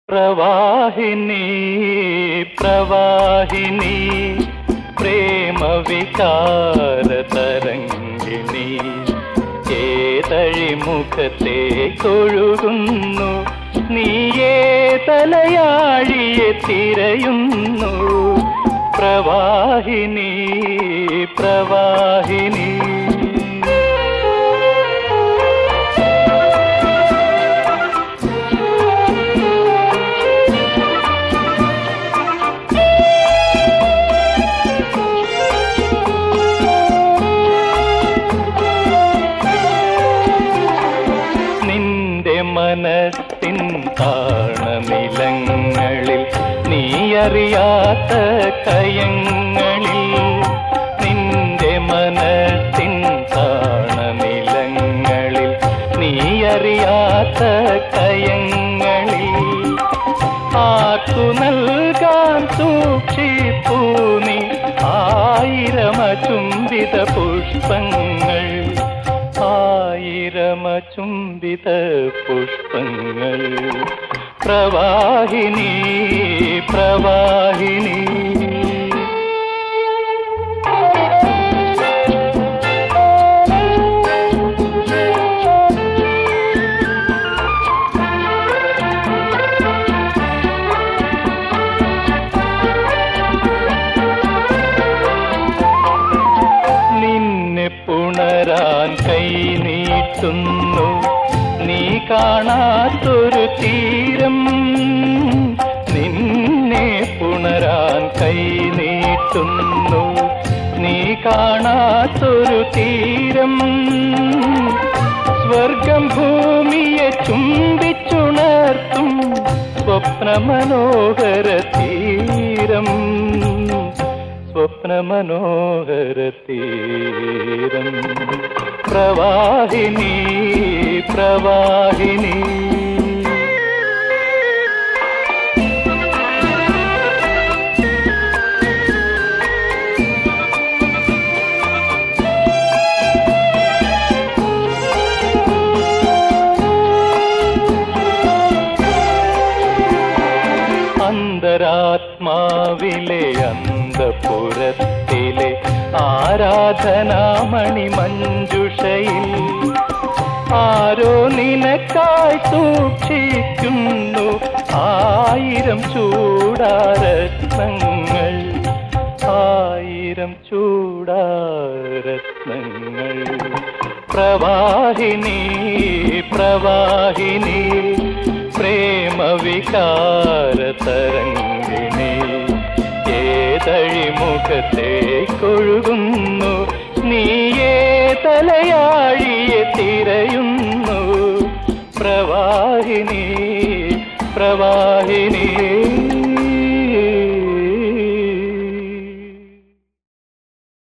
പ്രവാഹിനി പ്രവാഹിനി പ്രേമവികാര തരംഗിണി ഏതഴിമുഖത്തെ കൊഴുകുന്നു നീയേ തലയാഴിയെ തിരയുന്നു പ്രവാഹിനി പ്രവാഹിനി നിന്റെ മനസ്സിൻ താണനിലങ്ങളിൽ നീ അറിയാത്ത കയങ്ങളിൽ നിന്റെ മനസ്സിൻ താണനിലങ്ങളിൽ നീ അറിയാത്ത കയങ്ങളിൽ ആർക്കു നൽകാൻ സൂക്ഷിപ്പൂ നീ ആയിരമചുംബിത പുഷ്പങ്ങൾ ആയിരമചുംബിത പുഷ്പങ്ങൾ പ്രവാഹിനി പ്രവാഹിനി നിന്നെ പുണരാൻ കൈ നീട്ടുന്നു നീ കാണാത്തൊരു തീരം നിന്നെ പുണരാൻ കൈ നീട്ടുന്നു നീ കാണാത്തൊരു തീരം സ്വർഗം ഭൂമിയെ ചുംബിച്ചുണർത്തും സ്വപ്നമനോഹര തീരം സ്വപ്നമനോഹര തീരം പ്രവാഹിനി പ്രവാഹിനി അന്തരാത്മാവിലെ അന്തപുരത്തിലെ ആരാധനാമണി മഞ്ജുഷയിൽ ആരോ നിനക്കായി സൂക്ഷിക്കുന്നു ആയിരം ചൂടാരത്നങ്ങൾ ആയിരം ചൂടാരത്നങ്ങൾ പ്രവാഹിനി പ്രവാഹിനി പ്രേമവികാര തരംഗിണി ഏതഴിമുഖത്തെ കൊഴുകുന്നു നീയേ തലയാഴിയെ തിരയുന്നു പ്രവാഹിനി പ്രവാഹിനി